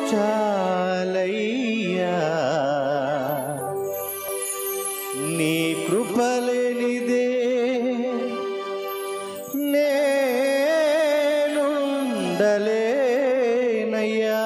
చాలయ్యా నీ కృపలేనిదే నేనుండలేనయ్యా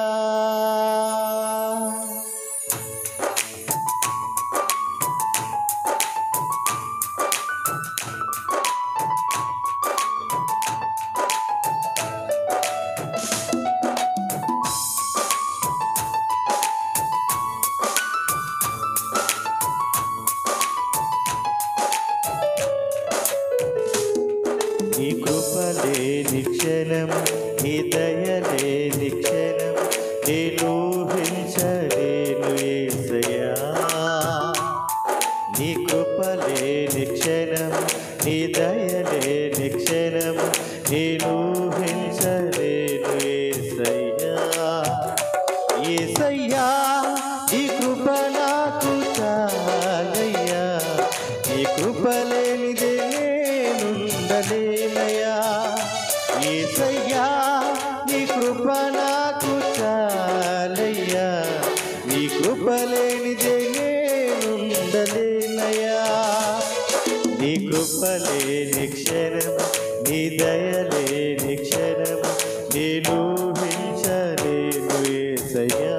నీ కృపలే నిక్షణం నీ దయలే నిక్షణం నేను హింసలేను ఏసయ్యా నీ కృపలే నిక్షణం నీ దయలే నిక్షణం నేను హింసలేను ఏసయ్యా ఏసయ్యా ఈ కృప నాకు చాలయ్యా ఈ కృప లేనిదే నేనుండలేనయ్యా ఏసయ్యా నీ కృప నాకు చాలయ్యా నీ కృప లేనిదే నేనుండలేనయ్యా నీ కృపలే నిక్షణం నీ దయలే నిక్షణం నేను హింసలేను ఏసయ్యా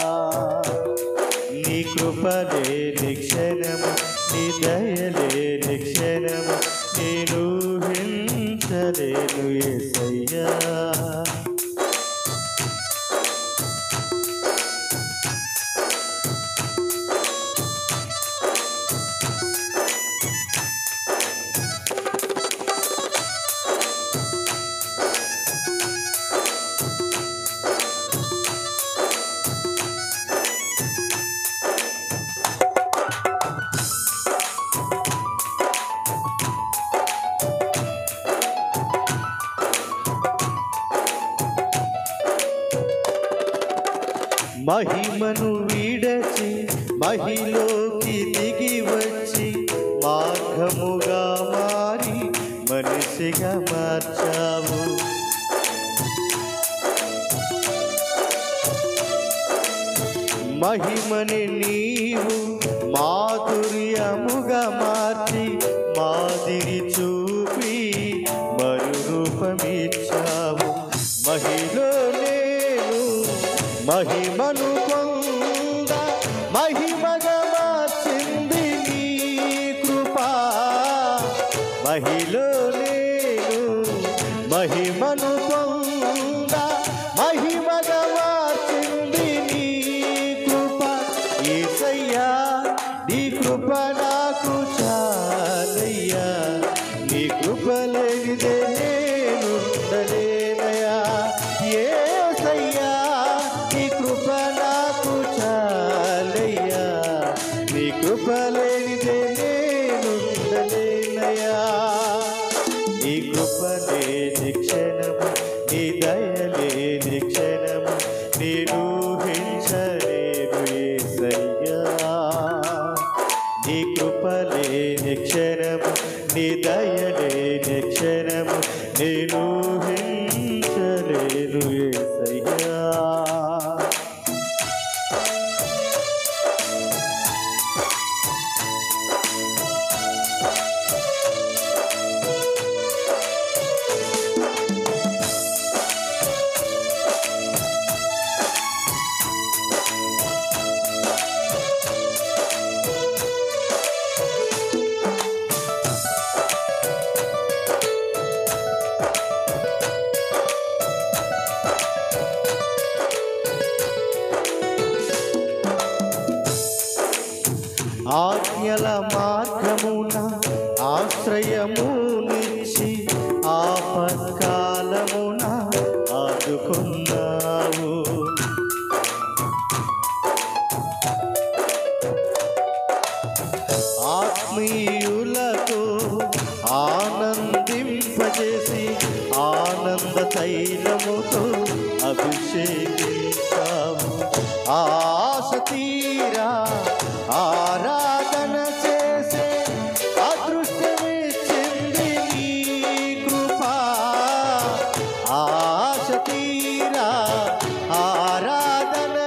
నీ కృపలే నిక్షణం నీ దయలే నిక్షణం నేను హింసలేను ఏసయ్యా మహిమను విడచి మహిలోకి దిగి వచ్చి మార్గముగా మారి మనిషిగా మార్చావు మహిమని నీవు మాధుర్యముగా మార్చి మాదిరి చూపి మరు రూపమిచ్చావు మహిలో నేను మహిమను పొంద మహిమగా మార్చింది నీ కృపా మహిలో నేను మహిమను పొంద మహిమగా మార్చింది నీ కృప ఏసయ్యా నీ కృప నాకు చాలయ్యా నీ కృప లేనిదే నేనుండలేనయా ఏసయ్యా నీ కృప నాకు చాలయ్యా నీ కృప లేనిదే నేనుండలేనయా నీ కృపలే నిక్షణము నీ దయలే నిక్షణము నేను హింసలేను ఏసయ్యా నీ కృపలే నిక్షణము నీ దయలే నిక్షణము నేను హింసలేను ఏసయ్యా ఆజ్ఞల మార్గమున ఆశ్రయము నిచ్చి ఆపత్కాలమున ఆదుకున్నావు ఆత్మీయులతో ఆనందింపజేసి ఆనంద తైలముతో అభిషేకించావు ఆశ తీరా ఆరాధన చేసే అదృష్టమిచ్చింది నీ కృపా ఆశ తీరా ఆరాధన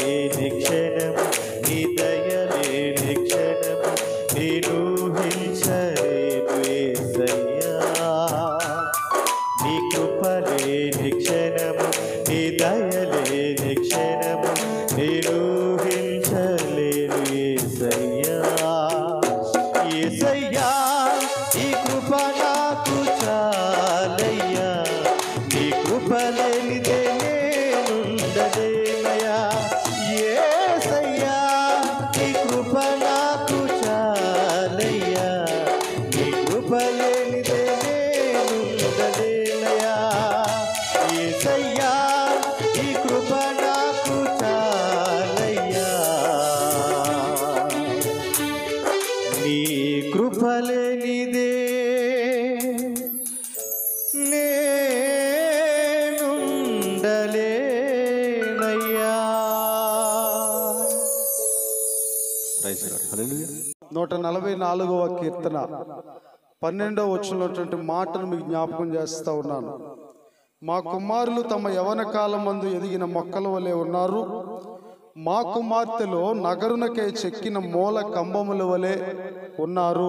నిక్షణం నీ దయలేని క్షణం నేను హింసలేను యేసయ్యా నీ కృపలేని క్షణము నీ దయలేని క్షణము నేను హింసలేను యేసయ్యా యేసయ్యా ఈ కృప నాకు చాలయ్యా నీ కృప లేనిదే నేనుండలేనయ్యా యేసయ్యా నీ కృప నాకు చాలయ్యా నీ కృప లేనిదే నేనుండలేనయ్యా యేసయ్యా ఈ కృప నాకు చాలయ్యా నీ కృపలేనిదే నేనుండలేనయ్యా నూట నలభై నాలుగవ కీర్తన పన్నెండవ వచ్చినటువంటి మాటను మీకు జ్ఞాపకం చేస్తా ఉన్నాను మా కుమారులు తమ యవన కాలం మందు ఎదిగిన మొక్కల వలె ఉన్నారు మా కుమార్తెలో నగరునకై చెక్కిన మూల కంబముల వలె ఉన్నారు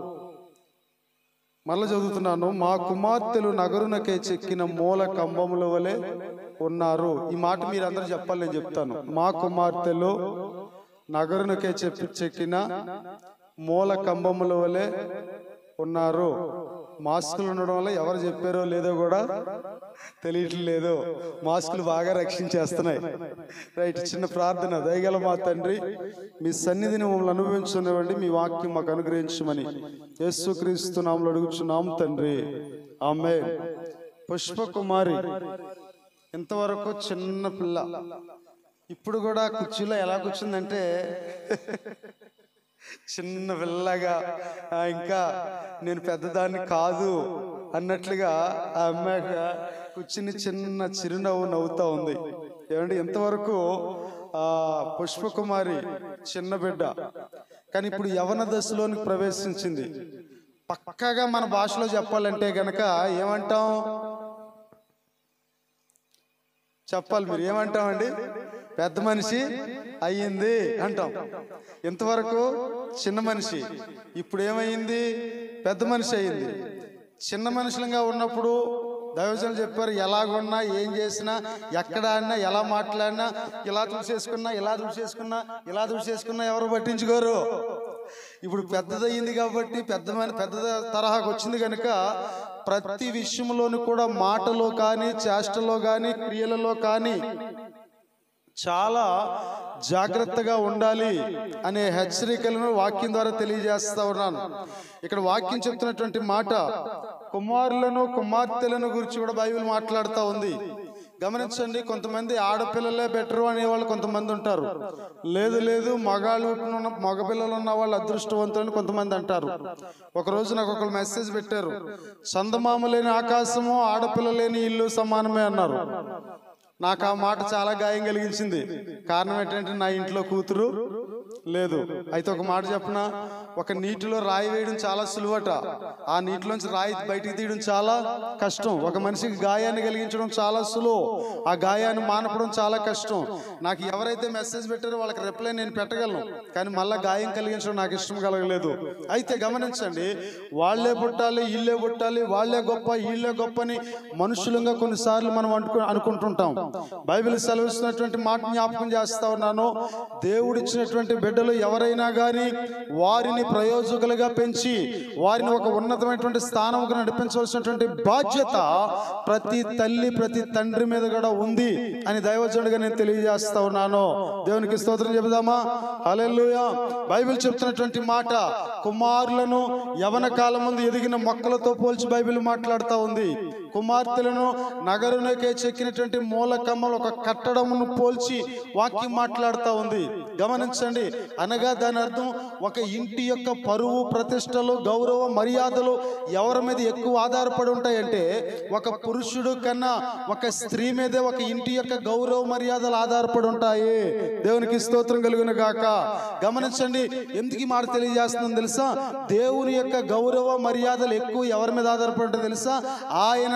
మళ్ళీ చదువుతున్నాను మా కుమార్తెలు నగరునకై చెక్కిన మూల కంబముల వలె ఉన్నారు ఈ మాట మీరు అందరూ చెప్పాలి నేను చెప్తాను మా కుమార్తెలు నగరునకే చెప్పి చెక్కిన మూల కంబముల వలె ఉన్నారు మాస్కులు ఉండడం వల్ల ఎవరు చెప్పారో లేదో కూడా తెలియట్లేదు మాస్కులు బాగా రక్షించేస్తున్నాయి రైట్ చిన్న ప్రార్థన దయగల మా తండ్రి మీ సన్నిధిని మమ్మల్ని అనుభవించునివ్వండి మీ వాక్యం మాకు అనుగ్రహించమని యేసుక్రీస్తు నామలు అడుగుచున్నాం తండ్రి ఆమె పుష్పకుమారి ఇంతవరకు చిన్న పిల్ల ఇప్పుడు కూడా కుర్చీలో ఎలా కూర్చుందంటే చిన్న పిల్లగా ఆ, ఇంకా నేను పెద్దదాన్ని కాదు అన్నట్లుగా ఆ అమ్మాయి కూర్చుని చిన్న చిరునవ్వు నవ్వుతా ఉంది ఏమంటే ఇంతవరకు ఆ పుష్పకుమారి చిన్న బిడ్డ కానీ ఇప్పుడు యవన దశలోనికి ప్రవేశించింది పక్కాగా మన భాషలో చెప్పాలంటే గనక ఏమంటాం చెప్పాలి మీరు ఏమంటామండి పెద్ద మనిషి అయ్యింది అంటాం ఇంతవరకు చిన్న మనిషి ఇప్పుడు ఏమైంది పెద్ద మనిషి అయ్యింది చిన్న మనుషులంగా ఉన్నప్పుడు దైవజనులు చెప్పారు ఎలాగున్నా ఏం చేసినా ఎక్కడ ఆడినా ఎలా మాట్లాడినా ఇలా చూసేసుకున్నా ఇలా చూసేసుకున్నా ఇలా చూసేసుకున్నా ఎవరు పట్టించుకోరు ఇప్పుడు పెద్దదయ్యింది కాబట్టి పెద్ద మన- పెద్ద తరహాకు వచ్చింది కనుక ప్రతి విషయంలోనూ కూడా మాటలో కానీ చేష్టలో కానీ క్రియలలో కానీ చాలా జాగ్రత్తగా ఉండాలి అనే హెచ్చరికలను వాక్యం ద్వారా తెలియజేస్తా ఉన్నాను ఇక్కడ వాక్యం చెప్తున్నటువంటి మాట కుమారులను కుమార్తెలను గురించి కూడా బైబిల్ మాట్లాడుతూ ఉంది గమనించండి కొంతమంది ఆడపిల్లలే బెటరు అనేవాళ్ళు కొంతమంది ఉంటారు లేదు లేదు మగాళ్ళు ఉన్న మగపిల్లలు ఉన్న వాళ్ళు అదృష్టవంతులని కొంతమంది అంటారు ఒక రోజు నాకు ఒక మెసేజ్ పెట్టారు చందమామ లేని ఆకాశము ఆడపిల్ల లేని ఇల్లు సమానమే అన్నారు నాకు ఆ మాట చాలా గాయం కలిగించింది కారణం ఏంటంటే నా ఇంట్లో కూతురు లేదు అయితే ఒక మాట చెప్పనా ఒక నీటిలో రాయి వేయడం చాలా సులువట ఆ నీటిలోంచి రాయి బయటికి తీయడం చాలా కష్టం ఒక మనిషికి గాయాన్ని కలిగించడం చాలా సులువు ఆ గాయాన్ని మానపడం చాలా కష్టం నాకు ఎవరైతే మెసేజ్ పెట్టారో వాళ్ళకి రిప్లై నేను పెట్టగలను కానీ మళ్ళీ గాయం కలిగించడం నాకు ఇష్టం కలగలేదు అయితే గమనించండి వాళ్ళే పుట్టాలి వీళ్ళే పుట్టాలి వాళ్ళే గొప్ప వీళ్ళే గొప్ప అని మనుషులంగా కొన్నిసార్లు మనం అనుకు అనుకుంటుంటాం బైబిల్ సెలవిస్తున్నటువంటి మాట జ్ఞాపకం చేస్తా ఉన్నాను దేవుడిచ్చినటువంటి బిడ్డలు ఎవరైనా కానీ వారిని ప్రయోజకులుగా పెంచి వారిని ఒక ఉన్నతమైనటువంటి స్థానంకు నడిపించవలసినటువంటి బాధ్యత ప్రతి తల్లి ప్రతి తండ్రి మీద కూడా ఉంది అని దైవజనుడిగా నేను తెలియజేస్తా ఉన్నాను దేవునికి స్తోత్రం చెబుదామా హల్లెలూయా బైబిల్ చెప్తున్నటువంటి మాట కుమారులను యవన కాలం ముందు ఎదిగిన మొక్కలతో పోల్చి బైబిల్ మాట్లాడుతూ ఉంది కుమార్తెలను నగరునకే చెక్కినటువంటి మూల కమ్మలు ఒక కట్టడమును పోల్చి వాక్యం మాట్లాడుతూ ఉంది గమనించండి అనగా దాని అర్థం ఒక ఇంటి యొక్క పరువు ప్రతిష్టలు గౌరవ మర్యాదలు ఎవరి మీద ఎక్కువ ఆధారపడి ఉంటాయంటే ఒక పురుషుడు కన్నా ఒక స్త్రీ మీదే ఒక ఇంటి యొక్క గౌరవ మర్యాదలు ఆధారపడి ఉంటాయి దేవునికి స్తోత్రం కలుగును గాక గమనించండి ఎందుకు ఈ మాట తెలియజేస్తుందని తెలుసా దేవుని యొక్క గౌరవ మర్యాదలు ఎక్కువ ఎవరి మీద ఆధారపడి ఉంటాయో తెలుసా ఆయన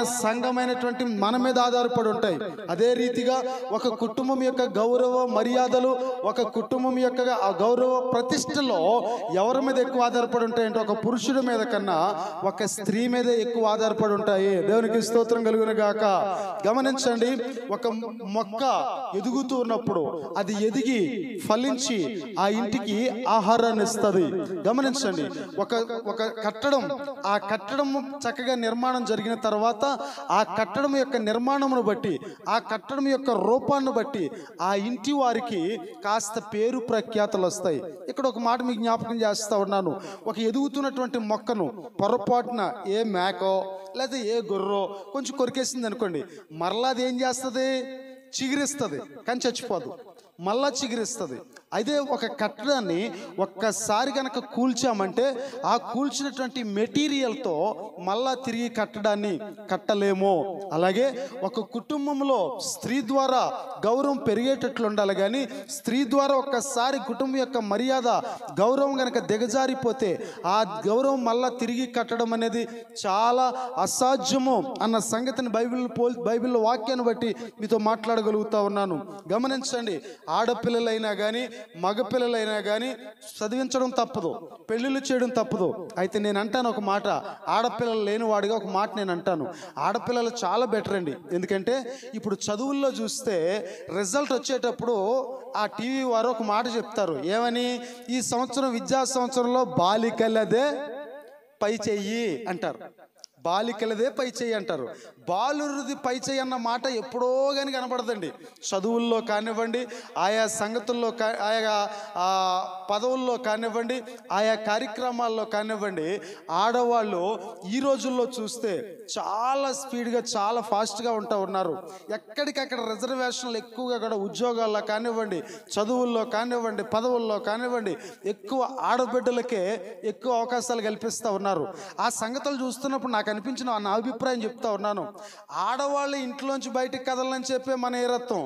సంఘమైనటువంటి మన మీద ఆధారపడి ఉంటాయి అదే రీతిగా ఒక కుటుంబం యొక్క గౌరవ మర్యాదలు ఒక కుటుంబం యొక్క ఆ గౌరవ ప్రతిష్టలో ఎవరి మీద ఎక్కువ ఆధారపడి ఉంటాయంటే ఒక పురుషుడి మీద కన్నా ఒక స్త్రీ మీద ఎక్కువ ఆధారపడి ఉంటాయి దేవునికి స్తోత్రం కలుగును గాక గమనించండి ఒక మొక్క ఎదుగుతూ ఉన్నప్పుడు అది ఎదిగి ఫలించి ఆ ఇంటికి ఆహారాన్ని ఇస్తుంది గమనించండి ఒక ఒక కట్టడం ఆ కట్టడం చక్కగా నిర్మాణం జరిగిన తర్వాత ఆ కట్టడం యొక్క నిర్మాణమును బట్టి ఆ కట్టడం యొక్క రూపాన్ని బట్టి ఆ ఇంటి వారికి కాస్త పేరు ప్రఖ్యాతలు వస్తాయి ఇక్కడ ఒక మాట మీకు జ్ఞాపకం చేస్తా ఉన్నాను ఒక ఎదుగుతున్నటువంటి మొక్కను పొరపాటున ఏ మేకో లేదా ఏ గొర్రో కొంచెం కొరికేసింది అనుకోండి మరలా అది ఏం చేస్తుంది చిగురిస్తుంది కానీ చచ్చిపోదు మళ్ళా చిగురిస్తుంది అదే ఒక కట్టడాన్ని ఒక్కసారి కనుక కూల్చామంటే ఆ కూల్చినటువంటి మెటీరియల్తో మళ్ళా తిరిగి కట్టడాన్ని కట్టలేము అలాగే ఒక కుటుంబంలో స్త్రీ ద్వారా గౌరవం పెరిగేటట్లు ఉండాలి కానీ స్త్రీ ద్వారా ఒక్కసారి కుటుంబం యొక్క మర్యాద గౌరవం కనుక దిగజారిపోతే ఆ గౌరవం మళ్ళా తిరిగి కట్టడం అనేది చాలా అసాధ్యము అన్న సంగతిని బైబిల్ పోల్ బైబిల్లో వాక్యాన్ని బట్టి మీతో మాట్లాడగలుగుతా ఉన్నాను గమనించండి ఆడపిల్లలైనా కానీ మగపిల్లలైనా కానీ చదివించడం తప్పదు పెళ్ళిళ్ళు చేయడం తప్పదు అయితే నేను అంటాను ఒక మాట ఆడపిల్లలు లేనివాడిగా ఒక మాట నేను అంటాను ఆడపిల్లలు చాలా బెటర్ అండి ఎందుకంటే ఇప్పుడు చదువుల్లో చూస్తే రిజల్ట్ వచ్చేటప్పుడు ఆ టీవీ వారు ఒక మాట చెప్తారు ఏమని ఈ సంవత్సరం విద్యా సంవత్సరంలో బాలికలదే పై చెయ్యి అంటారు బాలికలదే పై చెయ్యి అంటారు బాలురుది పై చెయ్యి అన్న మాట ఎప్పుడో కానీ కనపడదండి చదువుల్లో కానివ్వండి ఆయా సంగతుల్లో కా ఆయా ఆ, పదవుల్లో కానివ్వండి ఆయా కార్యక్రమాల్లో కానివ్వండి ఆడవాళ్ళు ఈ రోజుల్లో చూస్తే చాలా స్పీడ్గా చాలా ఫాస్ట్గా ఉంటా ఉన్నారు ఎక్కడికక్కడ రిజర్వేషన్లు ఎక్కువగా కూడా ఉద్యోగాల్లో కానివ్వండి చదువుల్లో కానివ్వండి పదవుల్లో కానివ్వండి ఎక్కువ ఆడబిడ్డలకే ఎక్కువ అవకాశాలు కల్పిస్తూ ఉన్నారు ఆ సంగతులు చూస్తున్నప్పుడు నాకు అనిపించిన నా అభిప్రాయం చెప్తా ఉన్నాను ఆడవాళ్ళు ఇంట్లోంచి బయటికి కదలని చెప్పే మన ఏరత్వం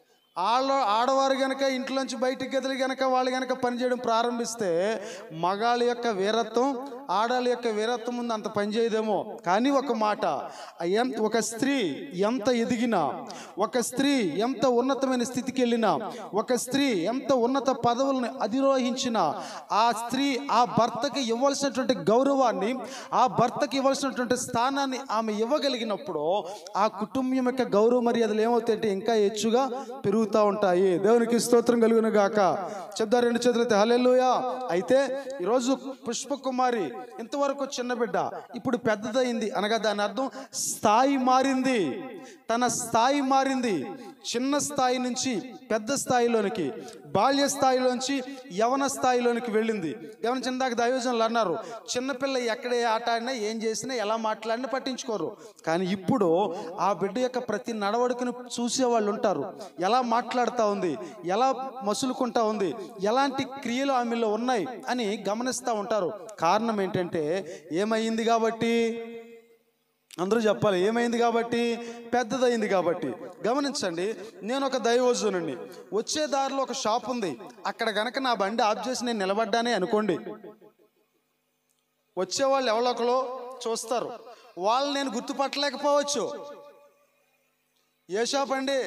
ఆడ ఆడవారు గనక ఇంట్లోంచి బయటికి గదిలి గనక వాళ్ళు గనక పనిచేయడం ప్రారంభిస్తే మగాళ్ళ యొక్క వీరత్వం ఆడాళ్ళ యొక్క వీరత్వం ముందు అంత పనిచేయదేమో కానీ ఒక మాట ఎం- ఒక స్త్రీ ఎంత ఎదిగినా ఒక స్త్రీ ఎంత ఉన్నతమైన స్థితికి వెళ్ళినా ఒక స్త్రీ ఎంత ఉన్నత పదవులను అధిరోహించినా ఆ స్త్రీ ఆ భర్తకి ఇవ్వాల్సినటువంటి గౌరవాన్ని ఆ భర్తకి ఇవ్వాల్సినటువంటి స్థానాన్ని ఆమె ఇవ్వగలిగినప్పుడు ఆ కుటుంబం యొక్క గౌరవ మర్యాదలు ఏమవుతాయంటే ఇంకా హెచ్చుగా పెరుగుతూ ఉంటాయి దేవునికి స్తోత్రం కలుగును గాక చెప్తా రెండు చేతులు అయితే హల్లెలూయా అయితే ఈరోజు పుష్పకుమారి ఇంతవరకు చిన్న బిడ్డ ఇప్పుడు పెద్దదైంది అనగా దాని అర్థం స్థాయి మారింది తన స్థాయి మారింది చిన్న స్థాయి నుంచి పెద్ద స్థాయిలోనికి బాల్య స్థాయిలోంచి యవన స్థాయిలోనికి వెళ్ళింది యవన చిన్నదాకా దైవజనులు అన్నారు చిన్నపిల్ల ఎక్కడ ఏ ఆట ఆడినా ఏం చేసినా ఎలా మాట్లాడినా పట్టించుకోరు కానీ ఇప్పుడు ఆ బిడ్డ యొక్క ప్రతి నడవడికను చూసే వాళ్ళు ఉంటారు ఎలా మాట్లాడుతూ ఉంది ఎలా మసులుకుంటా ఉంది ఎలాంటి క్రియలు ఆమెలో ఉన్నాయి అని గమనిస్తూ ఉంటారు కారణం ఏంటంటే ఏమైంది కాబట్టి అందరూ చెప్పాలి ఏమైంది కాబట్టి పెద్దదైంది కాబట్టి గమనించండి నేను ఒక దైవజనుడిని వచ్చే దారిలో ఒక షాప్ ఉంది అక్కడ గనక నా బండి ఆఫ్ చేసి నేను నిలబడ్డానే అనుకోండి వచ్చేవాళ్ళు ఎవరొకలో చూస్తారు వాళ్ళు నేను గుర్తుపట్టలేకపోవచ్చు ఏ షాప్ అండి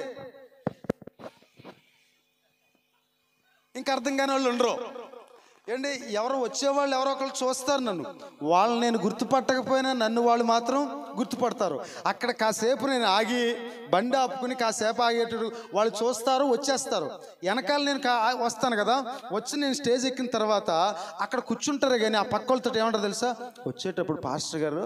ఇంకా అర్థం కాని వాళ్ళు ఉండరు ఏంటి ఎవరు వచ్చేవాళ్ళు ఎవరో ఒకళ్ళు చూస్తారు నన్ను వాళ్ళు నేను గుర్తుపట్టకపోయినా నన్ను వాళ్ళు మాత్రం గుర్తుపడతారు అక్కడ కాసేపు నేను ఆగి బండి ఆపుకుని కాసేపు ఆగేటప్పుడు వాళ్ళు చూస్తారు వచ్చేస్తారు వెనకాల నేను కా వస్తాను కదా వచ్చి నేను స్టేజ్ ఎక్కిన తర్వాత అక్కడ కూర్చుంటారు కానీ ఆ పక్క వాళ్ళతో ఏమంటారు తెలుసా వచ్చేటప్పుడు పాస్టర్ గారు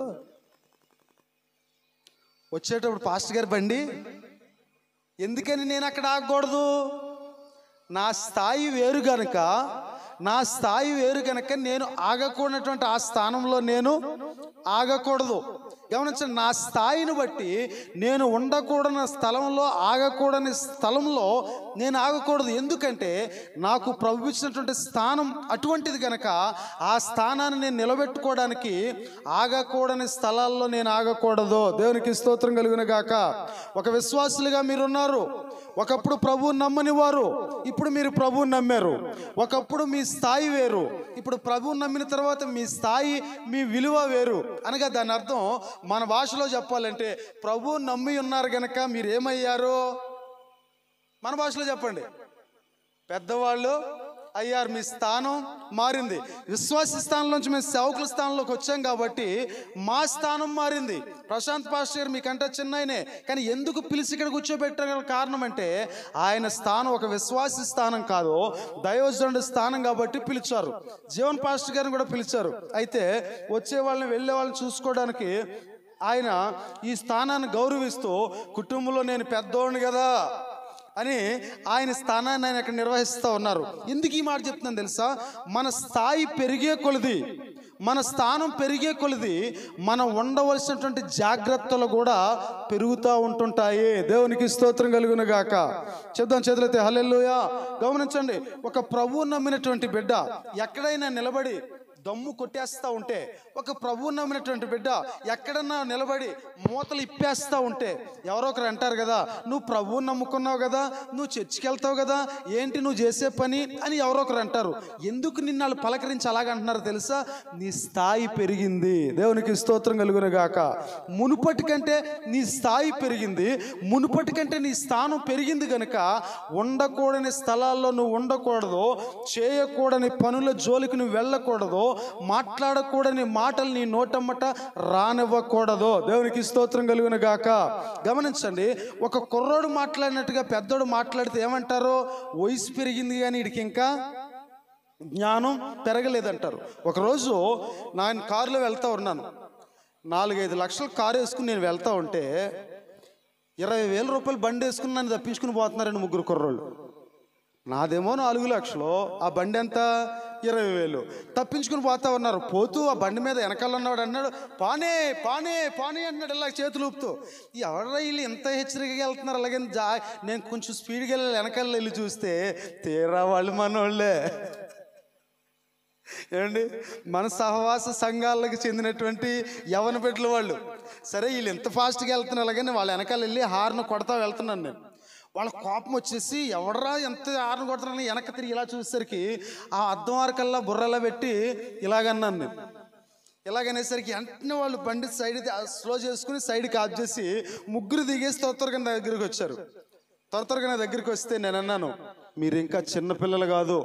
వచ్చేటప్పుడు పాస్టర్ గారు బండి ఎందుకని నేను అక్కడ ఆగకూడదు నా స్థాయి వేరు గనుక నా స్థాయి వేరు గనుక నేను ఆగకూడనటువంటి ఆ స్థానంలో నేను ఆగకూడదు గమనించండి నా స్థాయిని బట్టి నేను ఉండకూడని స్థలంలో ఆగకూడని స్థలంలో నేను ఆగకూడదు ఎందుకంటే నాకు ప్రభు ఇచ్చినటువంటి స్థానం అటువంటిది కనుక ఆ స్థానాన్ని నేను నిలబెట్టుకోవడానికి ఆగకూడని స్థలాల్లో నేను ఆగకూడదు దేవునికి స్తోత్రం కలిగిన గాక ఒక విశ్వాసులుగా మీరున్నారు ఒకప్పుడు ప్రభువు నమ్మని వారు ఇప్పుడు మీరు ప్రభువుని నమ్మారు ఒకప్పుడు మీ స్థాయి వేరు ఇప్పుడు ప్రభువుని నమ్మిన తర్వాత మీ స్థాయి మీ విలువ వేరు అనగా దాని అర్థం మన భాషలో చెప్పాలంటే ప్రభు నమ్మి ఉన్నారు గనక మీరు ఏమయ్యారు మన భాషలో చెప్పండి పెద్దవాళ్ళు అయ్యారు మీ స్థానం మారింది విశ్వాస స్థానం నుంచి మేము సేవకుల స్థానంలోకి వచ్చాం కాబట్టి మా స్థానం మారింది ప్రశాంత్ పాస్టర్ గారు మీకంటే చిన్నయనే కానీ ఎందుకు పిలిచి ఇక్కడ కూర్చోబెట్టగల కారణం అంటే ఆయన స్థానం ఒక విశ్వాసి స్థానం కాదు దైవజనుడి స్థానం కాబట్టి పిలిచారు జీవన్ పాస్టర్ గారిని కూడా పిలిచారు అయితే వచ్చే వాళ్ళని వెళ్ళే వాళ్ళని చూసుకోవడానికి ఆయన ఈ స్థానాన్ని గౌరవిస్తూ కుటుంబంలో నేను పెద్దోడిని కదా అని ఆయన స్థానాన్ని ఆయన ఇక్కడ నిర్వహిస్తూ ఉన్నారు ఎందుకు ఈ మాట చెప్తున్నాను తెలుసా మన స్థాయి పెరిగే కొలది మన స్థానం పెరిగే కొలది మనం ఉండవలసినటువంటి జాగ్రత్తలు కూడా పెరుగుతూ ఉంటుంటాయి దేవునికి స్తోత్రం కలుగును గాక చెప్దాం చేతులైతే హల్లెలూయా గమనించండి ఒక ప్రభువు నమ్మినటువంటి బిడ్డ ఎక్కడైనా నిలబడి దమ్ము కొట్టేస్తా ఉంటే ఒక ప్రభువు నమ్మినటువంటి బిడ్డ ఎక్కడన్నా నిలబడి మూతలు ఇప్పేస్తా ఉంటే ఎవరో ఒకరు అంటారు కదా నువ్వు ప్రభువు నమ్ముకున్నావు కదా నువ్వు చర్చికి వెళ్తావు కదా ఏంటి నువ్వు చేసే పని అని ఎవరో ఒకరు అంటారు ఎందుకు నిన్ను వాళ్ళు పలకరించి అలాగంటున్నారు తెలుసా నీ స్థాయి పెరిగింది దేవునికి స్తోత్రం కలుగును గాక మునుపటి కంటే నీ స్థాయి పెరిగింది మునుపటి కంటే నీ స్థానం పెరిగింది కనుక ఉండకూడని స్థలాల్లో నువ్వు ఉండకూడదు చేయకూడని పనుల జోలికి నువ్వు వెళ్ళకూడదు మాట్లాడకూడని మాటలు నీ నోటమ్మట రానివ్వకూడదు దేవునికి స్తోత్రం కలుగును గాక గమనించండి ఒక కుర్రోడు మాట్లాడినట్టుగా పెద్దోడు మాట్లాడితే ఏమంటారు వయసు పెరిగింది కానీ వీడికి ఇంకా జ్ఞానం పెరగలేదంటారు ఒకరోజు నేను కారులో వెళ్తా ఉన్నాను నాలుగైదు లక్షల కారు వేసుకుని నేను వెళ్తా ఉంటే ఇరవై వేల రూపాయలు బండి వేసుకుని నన్ను తప్పించుకుని పోతున్నారండి ముగ్గురు కుర్రోళ్ళు నాదేమో నాలుగు లక్షలు ఆ బండి ఎంత ఇరవై వేలు తప్పించుకుని పోతా ఉన్నారు పోతూ ఆ బండి మీద వెనకాల ఉన్నవాడు అన్నాడు పానే పానే పానే అన్నాడు ఇలా చేతులు ఊపుతూ ఎవరు వీళ్ళు ఎంత హెచ్చరికగా వెళ్తున్నారు అలాగే జా నేను కొంచెం స్పీడ్గా వెళ్ళి వెనకాల వెళ్ళి చూస్తే తీరా వాళ్ళు మనోళ్ళే ఏమండి మన సహవాస సంఘాలకు చెందినటువంటి యవన బిడ్డల వాళ్ళు సరే వీళ్ళు ఎంత ఫాస్ట్గా వెళ్తున్నారు అలాగని వాళ్ళ వెనకాల వెళ్ళి హార్న్ కొడతా వెళ్తున్నాను నేను వాళ్ళ కోపం వచ్చేసి ఎవడరా ఎంత హార్న్ కొడుతున్నారని వెనక తిరిగి ఇలా చూసేసరికి ఆ అద్దం వరకల్లా బుర్రలా పెట్టి ఇలాగన్నాను నేను ఇలాగనేసరికి వెంటనే వాళ్ళు బండి సైడ్ స్లో చేసుకుని సైడ్కి ఆఫ్ చేసి ముగ్గురు దిగేసి త్వర త్వరగా నా దగ్గరికి వచ్చారు త్వర త్వరగా నా దగ్గరికి వస్తే నేను అన్నాను మీరు ఇంకా చిన్న పిల్లలు కాదు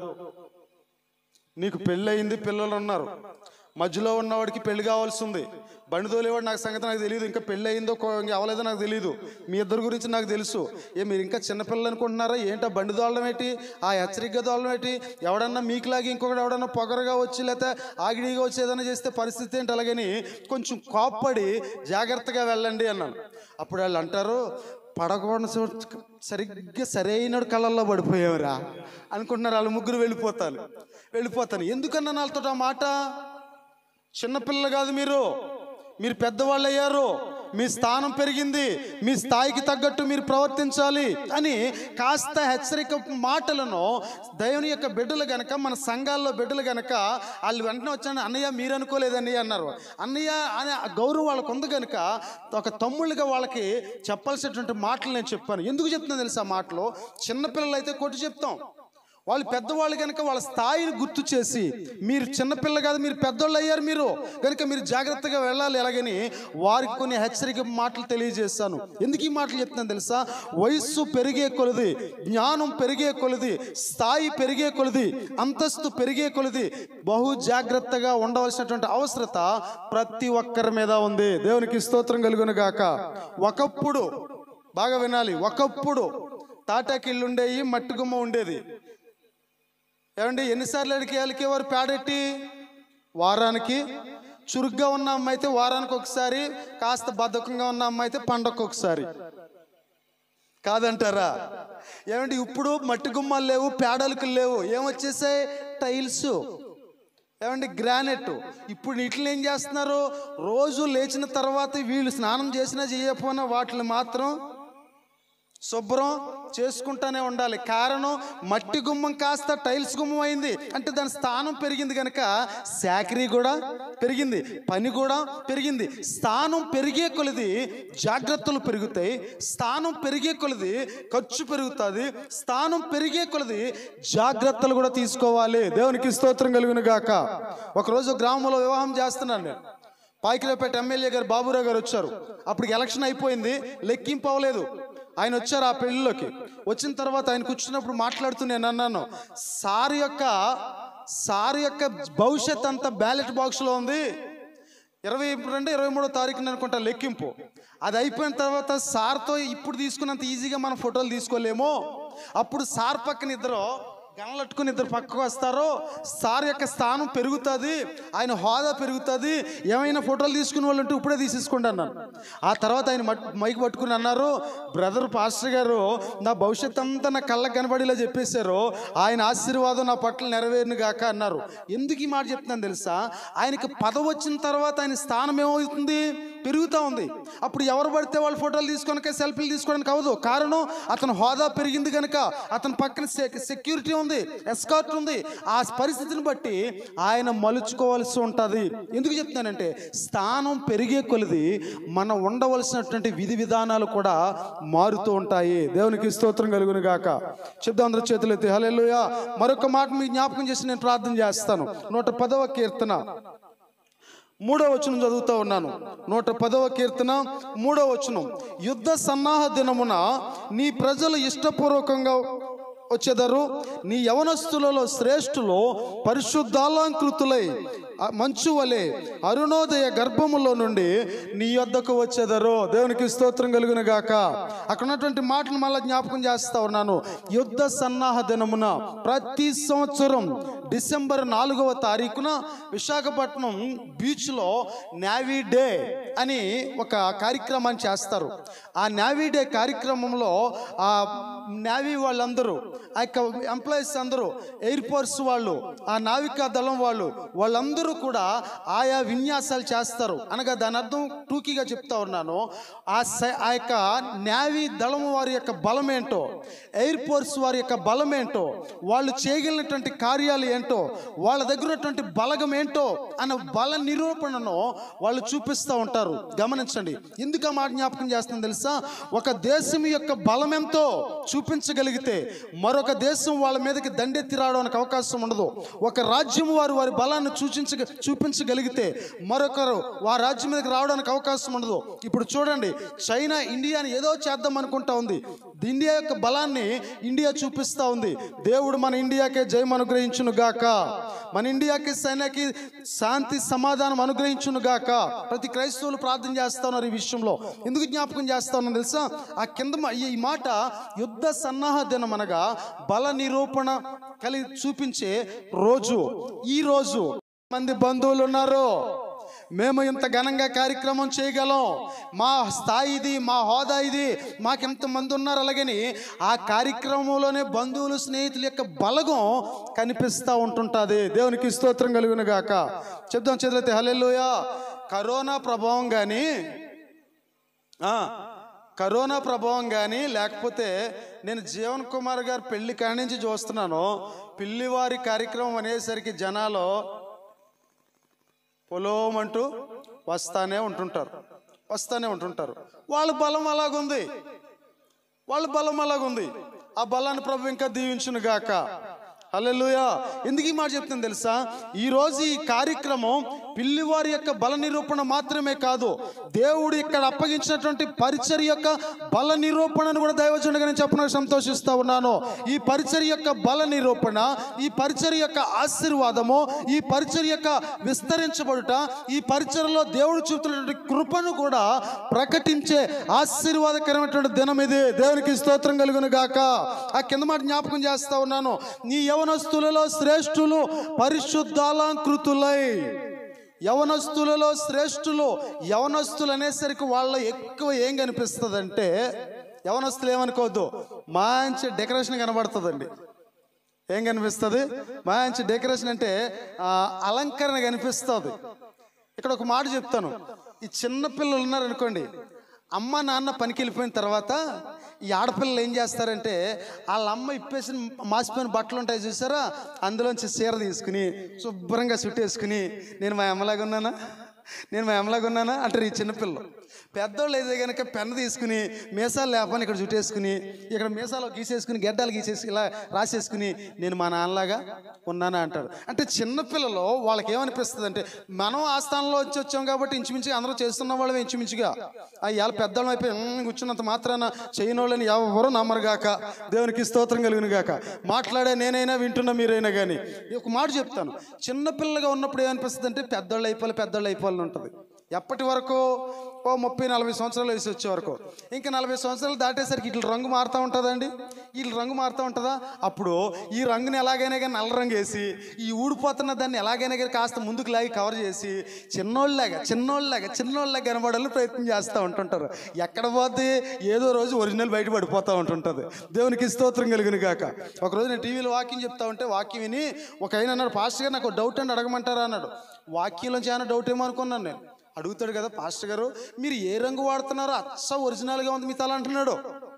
నీకు పెళ్ళి అయింది పిల్లలు ఉన్నారు మధ్యలో ఉన్నవాడికి పెళ్లి కావాల్సి ఉంది బండి తోలేవాడు నాకు సంగతి నాకు తెలియదు ఇంకా పెళ్ళి అయిందో కో- ఇంకా అవ్వలేదో నాకు తెలియదు మీ ఇద్దరి గురించి నాకు తెలుసు ఏ మీరు ఇంకా చిన్నపిల్లలు అనుకుంటున్నారా ఏంటో బండి దోళం ఏంటి ఆ హెచ్చరిక దోళం ఏంటి ఎవడన్నా మీకులాగి ఇంకొకటి ఎవడన్నా పొగరగా వచ్చి లేకపోతే ఆగిడిగా వచ్చి ఏదైనా చేస్తే పరిస్థితి ఏంటి అలాగని కొంచెం కోప్పడి జాగ్రత్తగా వెళ్ళండి అన్నాను అప్పుడు వాళ్ళు అంటారు పడకూడని చోటు సరిగ్గా సరైన కళ్ళల్లో పడిపోయావురా అనుకుంటున్నారు వాళ్ళు ముగ్గురు వెళ్ళిపోతాను వెళ్ళిపోతాను ఎందుకన్నా వాళ్ళతో ఆ మాట చిన్నపిల్లలు కాదు మీరు మీరు పెద్దవాళ్ళు అయ్యారు మీ స్థానం పెరిగింది మీ స్థాయికి తగ్గట్టు మీరు ప్రవర్తించాలి అని కాస్త హెచ్చరిక మాటలను దేవుని యొక్క బిడ్డలు గనక మన సంఘాల్లో బిడ్డలు గనక వాళ్ళు వెంటనే వచ్చాను అన్నయ్య మీరు అనుకోలేదండి అన్నారు అన్నయ్య అనే ఆ గౌరవం వాళ్ళకు ఉంది గనక ఒక తమ్ముళ్ళుగా వాళ్ళకి చెప్పాల్సినటువంటి మాటలు నేను చెప్పాను ఎందుకు చెప్తున్నాను తెలుసా ఆ మాటలు చిన్నపిల్లలు అయితే కొట్టి చెప్తాం వాళ్ళు పెద్దవాళ్ళు కనుక వాళ్ళ స్థాయిని గుర్తు చేసి మీరు చిన్నపిల్ల కాదు మీరు పెద్దోళ్ళు అయ్యారు మీరు కనుక మీరు జాగ్రత్తగా వెళ్ళాలి ఎలాగని వారికి కొన్ని హెచ్చరిక మాటలు తెలియజేస్తాను ఎందుకు ఈ మాటలు చెప్తున్నాను తెలుసా వయస్సు పెరిగే కొలది జ్ఞానం పెరిగే కొలది స్థాయి పెరిగే కొలది అంతస్తు పెరిగే కొలది బహు జాగ్రత్తగా ఉండవలసినటువంటి అవసరత ప్రతి ఒక్కరి మీద ఉంది దేవునికి స్తోత్రం కలుగును గాక ఒకప్పుడు బాగా వినాలి ఒకప్పుడు తాటాకిళ్ళు ఉండేవి మట్టి గుమ్మ ఉండేది ఏమండి ఎన్నిసార్లు అడిగి అలికేవారు పేడెట్టి వారానికి చురుగ్గా ఉన్న అమ్మాయి అయితే వారానికి ఒకసారి కాస్త బద్ధకంగా ఉన్న అమ్మాయి అయితే పండగకు ఒకసారి కాదంటారా ఏమండి ఇప్పుడు మట్టి గుమ్మాలు లేవు పేడలుకులు లేవు ఏమొచ్చేసాయి టైల్స్ ఏమండి గ్రానైట్ ఇప్పుడు వీటిని ఏం చేస్తున్నారు రోజు లేచిన తర్వాత వీళ్ళు స్నానం చేసినా చేయకపోయినా వాటిని మాత్రం శుభ్రం చేసుకుంటానే ఉండాలి కారణం మట్టి గుమ్మం కాస్త టైల్స్ గుమ్మం అయింది అంటే దాని స్థానం పెరిగింది కనుక శాకరీ కూడా పెరిగింది పని కూడా పెరిగింది స్థానం పెరిగే కొలది జాగ్రత్తలు పెరుగుతాయి స్థానం పెరిగే కొలది ఖర్చు పెరుగుతుంది స్థానం పెరిగే కొలది జాగ్రత్తలు కూడా తీసుకోవాలి దేవునికి స్తోత్రం కలుగును గాక ఒకరోజు గ్రామంలో వివాహం చేస్తున్నాను నేను పాకిలోపేట ఎమ్మెల్యే గారు బాబురావు గారు వచ్చారు అప్పుడు ఎలక్షన్ అయిపోయింది లెక్కింపు అవ్వలేదు ఆయన వచ్చారు ఆ పెళ్లిలోకి వచ్చిన తర్వాత ఆయన కూర్చున్నప్పుడు మాట్లాడుతూ నేను అన్నాను సార్ యొక్క సార్ యొక్క భవిష్యత్ అంతా బ్యాలెట్ బాక్స్లో ఉంది ఇరవై రెండు ఇరవై మూడో తారీఖున అనుకుంటా లెక్కింపు అది అయిపోయిన తర్వాత సార్తో ఇప్పుడు తీసుకున్నంత ఈజీగా మనం ఫోటోలు తీసుకోలేము అప్పుడు సార్ పక్కన ఇద్దరు గనలట్టుకుని ఇద్దరు పక్కకు వస్తారు సార్ యొక్క స్థానం పెరుగుతుంది ఆయన హోదా పెరుగుతుంది ఏమైనా ఫోటోలు తీసుకునే వాళ్ళు ఉంటే ఇప్పుడే తీసేసుకోండి అన్నాను ఆ తర్వాత ఆయన మట్- మైక్ పట్టుకుని అన్నారు బ్రదర్ పాస్టర్ గారు నా భవిష్యత్ అంతా నా కళ్ళకు కనబడేలా చెప్పేశారు ఆయన ఆశీర్వాదం నా పట్ల నెరవేరును గాక అన్నారు ఎందుకు ఈ మాట చెప్తున్నాను తెలుసా ఆయనకి పదవి వచ్చిన తర్వాత ఆయన స్థానం ఏమవుతుంది పెరుగుతూ ఉంది అప్పుడు ఎవరు పడితే వాళ్ళు ఫోటోలు తీసుకోనిక సెల్ఫీలు తీసుకోవడానికి అవ్వదు కారణం అతని హోదా పెరిగింది కనుక అతని పక్కన సె- సెక్యూరిటీ ఉంది ఎస్కార్ట్ ఉంది ఆ పరిస్థితిని బట్టి ఆయన మలుచుకోవాల్సి ఉంటుంది ఎందుకు చెప్తున్నానంటే స్థానం పెరిగే కొలిది మన ఉండవలసినటువంటి విధి విధానాలు కూడా మారుతూ ఉంటాయి దేవునికి స్తోత్రం కలుగును గాక చెప్దాం అందరూ చేతులు ఎత్తి హల్లెలూయా మరొక మాట మీకు జ్ఞాపకం చేసి నేను ప్రార్థన చేస్తాను నూట పదవ కీర్తన మూడో వచనం చదువుతా ఉన్నాను నూట పదవ కీర్తన మూడో వచనం యుద్ధ సన్నాహ దినమున నీ ప్రజలు ఇష్టపూర్వకంగా వచ్చేదరు నీ యవనస్తులలో శ్రేష్ఠులు పరిశుద్ధాలంకృతులై ఆ మంచు వలె అరుణోదయ గర్భములో నుండి నీ యొద్దకు వచ్చేదరు దేవునికి స్తోత్రం కలుగును గాక అక్కడ ఉన్నటువంటి మాటను మళ్ళీ జ్ఞాపకం చేస్తా ఉన్నాను యుద్ధ సన్నాహ దినమున ప్రతి సంవత్సరం డిసెంబర్ నాలుగవ తారీఖున విశాఖపట్నం బీచ్లో నేవీ డే అని ఒక కార్యక్రమాన్ని చేస్తారు ఆ నేవీ డే కార్యక్రమంలో ఆ నేవీ వాళ్ళందరూ ఆ యొక్క ఎంప్లాయీస్ అందరూ ఎయిర్ ఫోర్స్ వాళ్ళు ఆ నావికా దళం వాళ్ళు వాళ్ళందరూ కూడా ఆయా విన్యాసాలు చేస్తారు అనగా దాని అర్థం టూకీగా చెప్తా ఉన్నాను ఆ సై- ఆ యొక్క నేవీ దళం వారి యొక్క బలం ఏంటో ఎయిర్ ఫోర్స్ వారి యొక్క బలం ఏంటో వాళ్ళు చేయగలిగినటువంటి కార్యాలు ఏంటో వాళ్ళ దగ్గర ఉన్నటువంటి బలగం ఏంటో అన్న బల నిరూపణను వాళ్ళు చూపిస్తూ ఉంటారు గమనించండి ఎందుకు ఆ మాట జ్ఞాపకం చేస్తుందో తెలుసా ఒక దేశం యొక్క బలం ఎంతో చూపించగలిగితే మరొక దేశం వాళ్ళ మీదకి దండెత్తి రావడానికి అవకాశం ఉండదు ఒక రాజ్యం వారు వారి బలాన్ని సూచించ చూపించగలిగితే మరొకరు ఆ రాజ్యం మీదకి రావడానికి అవకాశం ఉండదు ఇప్పుడు చూడండి చైనా ఇండియాని ఏదో చేద్దాం అనుకుంటా ఉంది ఇండియా యొక్క బలాన్ని ఇండియా చూపిస్తూ ఉంది దేవుడు మన ఇండియాకే జయం అనుగ్రహించును గాక మన ఇండియాకి సైన్యకి శాంతి సమాధానం అనుగ్రహించును గాక ప్రతి క్రైస్తవులు ప్రార్థన చేస్తా ఉన్నారు ఈ విషయంలో ఎందుకు జ్ఞాపకం చేస్తా ఉన్నాను తెలుసా ఆ కింద మా- ఈ మాట యుద్ధ సన్నాహ దినం అనగా బల నిరూపణ కలిగి చూపించే రోజు ఈ రోజు మంది బంధువులు ఉన్నారు మేము ఇంత ఘనంగా కార్యక్రమం చేయగలం మా స్థాయి ఇది మా హోదా ఇది మాకు ఎంతమంది ఉన్నారు అలాగని ఆ కార్యక్రమంలోనే బంధువులు స్నేహితుల యొక్క బలగం కనిపిస్తూ ఉంటుంటుంది దేవునికి స్తోత్రం కలుగును గాక చెప్దాం చదివితే హల్లెలూయా కరోనా ప్రభావం కానీ ఆ, కరోనా ప్రభావం కానీ లేకపోతే నేను జీవన్ కుమార్ గారు పెళ్లి కాడి నుంచి చూస్తున్నాను పిల్లివారి కార్యక్రమం అనేసరికి జనాలు పొలోమంటూ వస్తానే ఉంటుంటారు వస్తానే ఉంటుంటారు వాళ్ళ బలం అలాగుంది వాళ్ళ బలం అలాగుంది ఆ బలాన్ని ప్రభు ఇంకా దీవించును గాక హల్లెలూయా ఎందుకు ఈ మాట చెప్తుంది తెలుసా ఈ రోజు ఈ కార్యక్రమం పిల్లివారి యొక్క బల నిరూపణ మాత్రమే కాదు దేవుడు ఇక్కడ అప్పగించినటువంటి పరిచర్ యొక్క బల నిరూపణను కూడా దైవజనుడిగా నేను చెప్పడానికి సంతోషిస్తా ఉన్నాను ఈ పరిచర్ యొక్క బల నిరూపణ ఈ పరిచర్ యొక్క ఆశీర్వాదము ఈ పరిచర్ యొక్క విస్తరించబడుట ఈ పరిచర్లో దేవుడు చూపుతున్నటువంటి కృపను కూడా ప్రకటించే ఆశీర్వాదకరమైనటువంటి దినం ఇది దేవునికి స్తోత్రం కలుగును గాక ఆ కింద మాట జ్ఞాపకం చేస్తా ఉన్నాను నీ యవనస్తులలో శ్రేష్ఠులు పరిశుద్ధాలంకృతులై యవనస్తులలో శ్రేష్ఠులు యవనస్తులు అనేసరికి వాళ్ళ ఎక్కువ ఏం కనిపిస్తుందంటే యవనస్తులు ఏమనుకోవద్దు మంచి డెకరేషన్ కనబడుతుందండి ఏం కనిపిస్తుంది మంచి డెకరేషన్ అంటే ఆ, అలంకరణ కనిపిస్తుంది ఇక్కడ ఒక మాట చెప్తాను ఈ చిన్న పిల్లలు ఉన్నారనుకోండి అమ్మ నాన్న పనికి వెళ్ళిపోయిన తర్వాత ఈ ఆడపిల్లలు ఏం చేస్తారంటే వాళ్ళ అమ్మ ఇప్పేసిన మాసిపోయిన బట్టలు ఉంటాయి చూసారా అందులోంచి చీర తీసుకుని శుభ్రంగా చుట్టేసుకుని నేను మా అమ్మలాగా ఉన్నానా నేను మా అమ్మలాగా ఉన్నానా అంటారు ఈ చిన్నపిల్లలు పెద్దోళ్ళు అయితే కనుక పెన్ను తీసుకుని మీసాలు లేపని ఇక్కడ చుట్టేసుకుని ఇక్కడ మీసాలు గీసేసుకుని గెడ్డలు గీసేసి ఇలా రాసేసుకుని నేను మా నాన్నలాగా ఉన్నానా అంటారు అంటే చిన్నపిల్లలు వాళ్ళకి ఏమనిపిస్తుంది అంటే మనం ఆ స్థానంలో వచ్చి వచ్చాం కాబట్టి ఇంచుమించుగా అందరూ చేస్తున్న వాళ్ళమే ఇంచుమించుగా ఆ ఇవాళ పెద్దవాళ్ళం అయిపోయి "ఉమ్, కూర్చున్నంత మాత్రాన చేయని వాళ్ళని ఎవరు నమ్మరుగాక దేవునికి స్తోత్రం కలుగును గాక మాట్లాడే నేనైనా వింటున్నా మీరైనా కానీ ఒక మాట చెప్తాను చిన్నపిల్లగా ఉన్నప్పుడు ఏమనిపిస్తుంది అంటే పెద్దోళ్ళు అయిపోవాలి పెద్దోళ్ళు అయిపోవాలని ఉంటుంది ఎప్పటి వరకు ఓ ముప్పై నలభై సంవత్సరాలు వేసి వచ్చే వరకు ఇంకా నలభై సంవత్సరాలు దాటేసరికి ఇట్లా రంగు మారుతూ ఉంటుందండి వీళ్ళు రంగు మారుతూ ఉంటుందా అప్పుడు ఈ రంగుని ఎలాగైనా కానీ నల్ల రంగు వేసి ఈ ఊడిపోతున్న దాన్ని ఎలాగైనా కానీ కాస్త ముందుకు లాగి కవర్ చేసి చిన్నోళ్ళలాగా చిన్నోళ్ళలాగా చిన్నోళ్ళలాగా కనబడాలని ప్రయత్నం చేస్తూ ఉంటుంటారు ఎక్కడ పోతే ఏదో రోజు ఒరిజినల్ బయట పడిపోతూ ఉంటుంటుంది దేవునికి స్తోత్రం కలిగిన గాక ఒకరోజు నేను టీవీలో వాక్యం చెప్తా ఉంటే వాక్యం విని ఒక ఆయన అన్నాడు పాస్టర్ గారు నాకు డౌట్ అండి అడగమంటారా అన్నాడు వాక్యంలో చాలా డౌట్ ఏమో అనుకున్నాను నేను అడుగుతాడు కదా పాస్టర్ గారు మీరు ఏ రంగు వాడుతున్నారో అచ్చ ఒరిజినల్గా ఉంది మీ తల అంటున్నాడు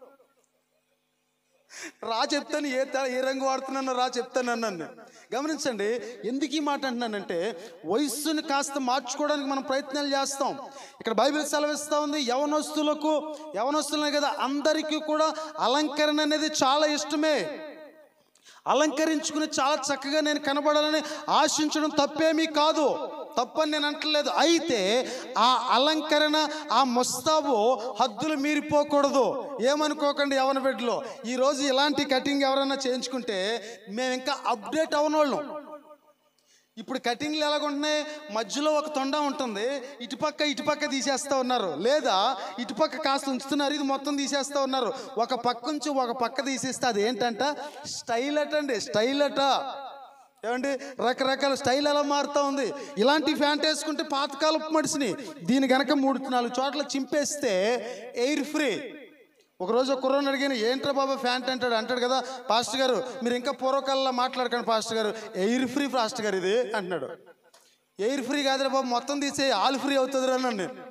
రా చెప్తాను ఏ త- ఏ రంగు వాడుతున్నానో రా చెప్తాను అన్నాను గమనించండి ఎందుకు ఈ మాట అంటున్నానంటే వయస్సుని కాస్త మార్చుకోవడానికి మనం ప్రయత్నాలు చేస్తాం ఇక్కడ బైబిల్ సెలవిస్తూ ఉంది యవనస్తులకు యవనస్తులనే కదా అందరికీ కూడా అలంకరణ అనేది చాలా ఇష్టమే అలంకరించుకుని చాలా చక్కగా నేను కనబడాలని ఆశించడం తప్పేమీ కాదు తప్పని నేను అంటలేదు అయితే ఆ అలంకరణ ఆ ముస్తాబు హద్దులు మీరిపోకూడదు ఏమనుకోకండి యవన బిడ్డలో ఈరోజు ఇలాంటి కటింగ్ ఎవరైనా చేయించుకుంటే మేము ఇంకా అప్డేట్ అవనోళ్ళం ఇప్పుడు కటింగ్లు ఎలాగుంటున్నాయి మధ్యలో ఒక తొండ ఉంటుంది ఇటుపక్క ఇటుపక్క తీసేస్తా ఉన్నారు లేదా ఇటుపక్క కాస్త ఉంచుతున్నారు ఇది మొత్తం తీసేస్తా ఉన్నారు ఒక పక్క నుంచి ఒక పక్క తీసేస్తే అది ఏంటంట స్టైల్ అట అండి స్టైల్ అట ఏమండి రకరకాల స్టైల్ ఎలా మారుతూ ఉంది ఇలాంటి ఫ్యాంట్ వేసుకుంటే పాతకాలపు మనిషిని దీని గనక మూడు నాలుగు చోట్ల చింపేస్తే ఎయిర్ ఫ్రీ ఒకరోజు ఒక కుర్రోని అడిగాను ఏంట్రా బాబా ఫ్యాంట్ అంటాడు అంటాడు కదా పాస్టర్ గారు మీరు ఇంకా పూర్వకాలంలో మాట్లాడకండి పాస్టర్ గారు ఎయిర్ ఫ్రీ పాస్టర్ గారు ఇది అంటున్నాడు ఎయిర్ ఫ్రీ కాదురా బాబు మొత్తం తీసే ఆల్ ఫ్రీ అవుతుంది రా అన్నాను నేను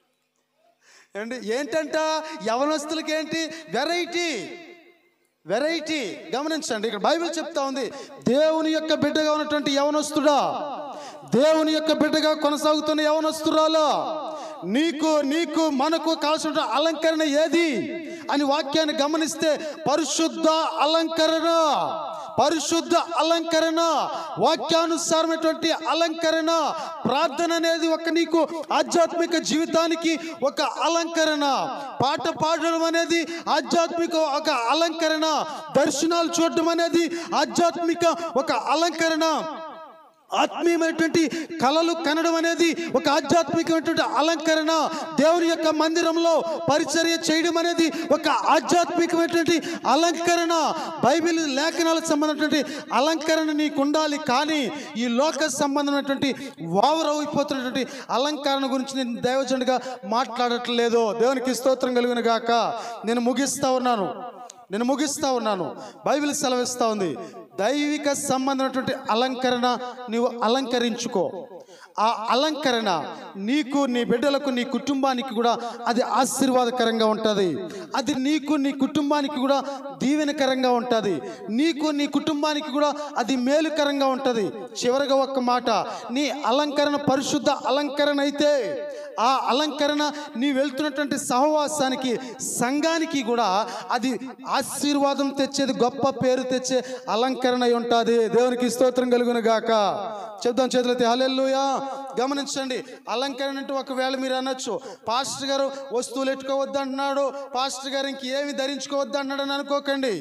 ఏమండి ఏంటంట యవనస్తులకి ఏంటి వెరైటీ వెరైటీ గమనించండి ఇక్కడ బైబిల్ చెప్తా ఉంది దేవుని యొక్క బిడ్డగా ఉన్నటువంటి యవనస్తుడా దేవుని యొక్క బిడ్డగా కొనసాగుతున్న యవనస్తురాలా నీకు నీకు మనకు కావాల్సిన అలంకరణ ఏది అని వాక్యాన్ని గమనిస్తే పరిశుద్ధ అలంకరణ పరిశుద్ధ అలంకరణ వాక్యానుసారమైనటువంటి అలంకరణ ప్రార్థన అనేది ఒక నీకు ఆధ్యాత్మిక జీవితానికి ఒక అలంకరణ పాట పాడడం అనేది ఆధ్యాత్మిక ఒక అలంకరణ దర్శనాలు చూడడం అనేది ఆధ్యాత్మిక ఒక అలంకరణ ఆత్మీయమైనటువంటి కళలు కనడం అనేది ఒక ఆధ్యాత్మికమైనటువంటి అలంకరణ దేవుని యొక్క మందిరంలో పరిచర్య చేయడం అనేది ఒక ఆధ్యాత్మికమైనటువంటి అలంకరణ బైబిల్ లేఖనాలకు సంబంధించినటువంటి అలంకరణ నీకు ఉండాలి కానీ ఈ లోక సంబంధమైనటువంటి వావరవైపోతున్నటువంటి అలంకరణ గురించి నేను దైవజనుడిగా మాట్లాడట్లేదు దేవునికి స్తోత్రం కలిగిన గాక నేను ముగిస్తా ఉన్నాను నేను ముగిస్తా ఉన్నాను బైబిల్ సెలవిస్తా ఉంది దైవిక సంబంధమైనటువంటి అలంకరణ నీవు అలంకరించుకో ఆ అలంకరణ నీకు నీ బిడ్డలకు నీ కుటుంబానికి కూడా అది ఆశీర్వాదకరంగా ఉంటుంది అది నీకు నీ కుటుంబానికి కూడా దీవెనకరంగా ఉంటుంది నీకు నీ కుటుంబానికి కూడా అది మేలుకరంగా ఉంటుంది చివరిగా ఒక్క మాట నీ అలంకరణ పరిశుద్ధ అలంకరణ అయితే ఆ అలంకరణ నీ వెళ్తున్నటువంటి సహవాసానికి సంఘానికి కూడా అది ఆశీర్వాదం తెచ్చేది గొప్ప పేరు తెచ్చే అలంకరణ అయి ఉంటుంది దేవునికి స్తోత్రం కలుగును గాక చెప్దాం చేతులైతే హల్లెలూయా గమనించండి అలంకరణ అంటే ఒకవేళ మీరు అనొచ్చు పాస్టర్ గారు వస్తువులు ఎట్టుకోవద్దు అంటున్నాడు పాస్టర్ గారు ఇంకేమి ధరించుకోవద్దు అన్నాడు అని అనుకోకండి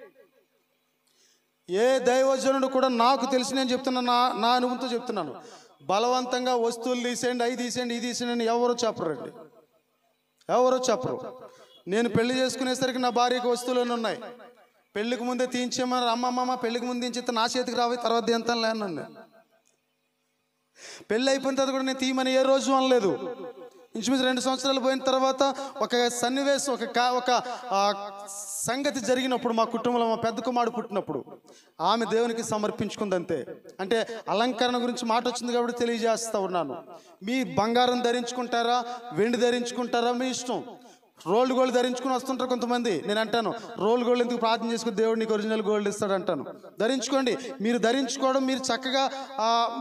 ఏ దైవజనుడు కూడా నాకు తెలిసి నేను చెప్తున్నాను నా నా అనుభవంతో చెప్తున్నాను బలవంతంగా వస్తువులు తీసేయండి అవి తీసేయండి ఇది తీసేయండి అని ఎవరు చెప్పరండి ఎవరు చెప్పరు నేను పెళ్లి చేసుకునేసరికి నా భార్యకి వస్తువులు ఉన్నాయి పెళ్లికి ముందే తీయించేమన్నారు అమ్మమ్మ పెళ్లికి ముందు తీయించితే నా చేతికి రావి తర్వాత ఎంత లేను నేను పెళ్ళి అయిపోయిన తర్వాత కూడా నేను తీయమని ఏ రోజు అనలేదు ఇంచుమించు రెండు సంవత్సరాలు పోయిన తర్వాత ఒక సన్నివేశం ఒక కా ఒక ఆ, సంగతి జరిగినప్పుడు మా కుటుంబంలో మా పెద్ద కుమారుడు పుట్టినప్పుడు ఆమె దేవునికి సమర్పించుకుంది అంతే అంటే అలంకరణ గురించి మాట వచ్చింది కాబట్టి తెలియజేస్తా ఉన్నాను మీ బంగారం ధరించుకుంటారా వెండి ధరించుకుంటారా మీ ఇష్టం రోల్డ్ గోల్డ్ ధరించుకుని వస్తుంటారు కొంతమంది నేను అంటాను రోల్ గోల్డ్ ఎందుకు ప్రార్థన చేసుకుని దేవుడు నీకు ఒరిజినల్ గోల్డ్ ఇస్తాడు అంటాను ధరించుకోండి మీరు ధరించుకోవడం మీరు చక్కగా ఆ,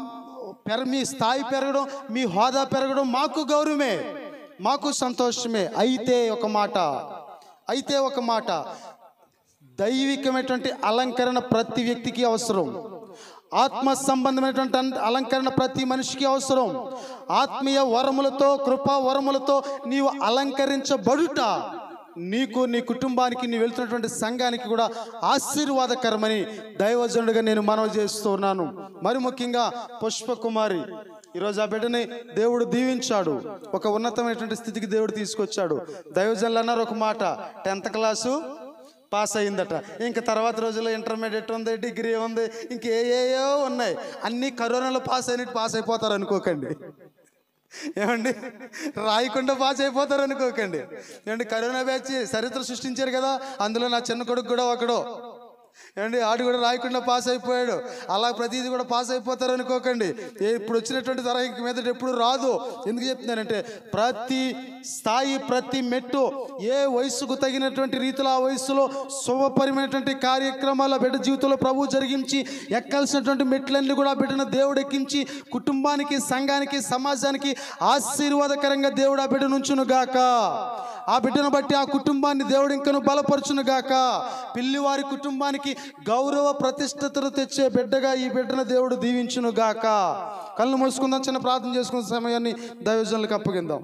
పెర మీ స్థాయి పెరగడం మీ హోదా పెరగడం మాకు గౌరవమే మాకు సంతోషమే అయితే ఒక మాట అయితే ఒక మాట దైవికమైనటువంటి అలంకరణ ప్రతి వ్యక్తికి అవసరం ఆత్మ సంబంధమైనటువంటి అన్- అలంకరణ ప్రతి మనిషికి అవసరం ఆత్మీయ వరములతో కృపా వరములతో నీవు అలంకరించబడుట నీకు నీ కుటుంబానికి నీ వెళ్తున్నటువంటి సంఘానికి కూడా ఆశీర్వాదకరమని దైవజనుడిగా నేను మనవి చేస్తున్నాను మరి ముఖ్యంగా పుష్పకుమారి ఈరోజు ఆ బిడ్డని దేవుడు దీవించాడు ఒక ఉన్నతమైనటువంటి స్థితికి దేవుడు తీసుకొచ్చాడు దైవజనులు అన్నారు ఒక మాట టెన్త్ క్లాసు పాస్ అయిందట ఇంకా తర్వాత రోజుల్లో ఇంటర్మీడియట్ ఉంది డిగ్రీ ఉంది ఇంక ఏయేయో ఉన్నాయి అన్నీ కరోనాలో పాస్ అయినట్టు పాస్ అయిపోతారు అనుకోకండి ఏమండి రాయకుండా పాస్ అయిపోతారు అనుకోకండి ఏమండి కరోనా బ్యాచ్ చరిత్ర సృష్టించారు కదా అందులో నా చిన్న కొడుకు కూడా ఒకడు ఏమండి ఆడు కూడా రాయకుండా పాస్ అయిపోయాడు అలా ప్రతిదీ కూడా పాస్ అయిపోతారు అనుకోకండి ఏ ఇప్పుడు వచ్చినటువంటి తర ఇంక మీదట ఎప్పుడు రాదు ఎందుకు చెప్తున్నానంటే ప్రతి స్థాయి ప్రతి మెట్టు ఏ వయసుకు తగినటువంటి రీతిలో ఆ వయసులో శుభపరమైనటువంటి కార్యక్రమాల బిడ్డ జీవితంలో ప్రభు జరిగించి ఎక్కాల్సినటువంటి మెట్లన్నీ కూడా బిడ్డను దేవుడు ఎక్కించి కుటుంబానికి సంఘానికి సమాజానికి ఆశీర్వాదకరంగా దేవుడు ఆ బిడ్డ నుంచును గాక ఆ బిడ్డను బట్టి ఆ కుటుంబాన్ని దేవుడు ఇంకను బలపరచును గాక పిల్లివారి కుటుంబానికి గౌరవ ప్రతిష్టతను తెచ్చే బిడ్డగా ఈ బిడ్డను దేవుడు దీవించును గాక కళ్ళు మూసుకుందాం చిన్న ప్రార్థన చేసుకున్న సమయాన్ని దైవజనులకు అప్పగిందాం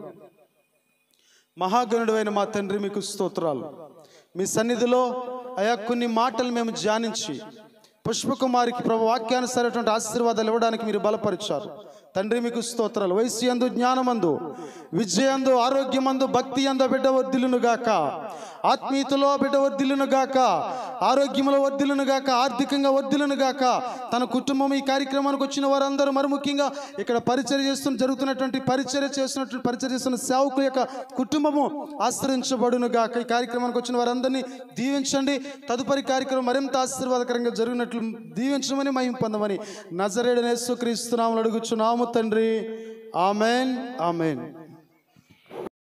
మహాగణుడైన మా తండ్రి మీకు స్తోత్రాలు మీ సన్నిధిలో అయా కొన్ని మాటలు మేము ధ్యానించి పుష్పకుమారికి ప్రభు వాక్యానుసారటువంటి ఆశీర్వాదాలు ఇవ్వడానికి మీరు బలపరిచారు తండ్రి మీకు స్తోత్రాలు వయసు యందు జ్ఞానమందు విజయందు ఆరోగ్యమందు భక్తి యందు బిడ్డ వర్ధిల్లును గాక ఆత్మీయతలో బిడ్డ వర్ధిల్లును గాక ఆరోగ్యములో వర్ధిల్లును గాక ఆర్థికంగా వర్ధిల్లును గాక తన కుటుంబం ఈ కార్యక్రమానికి వచ్చిన వారందరూ మరి ముఖ్యంగా ఇక్కడ పరిచర్య చేస్తున్న జరుగుతున్నటువంటి పరిచర్య చేస్తున్నటువంటి పరిచర్య చేస్తున్న సేవకుల యొక్క కుటుంబము ఆశ్రయించబడును గాక ఈ కార్యక్రమానికి వచ్చిన వారందరినీ దీవించండి తదుపరి కార్యక్రమం మరింత ఆశీర్వాదకరంగా జరిగినట్లు దీవించమని మహిమ పొందమని నజరేడు నేసు క్రీస్తునాములు అడుగుచున్నాము తండ్రి ఆమెన్ ఆమెన్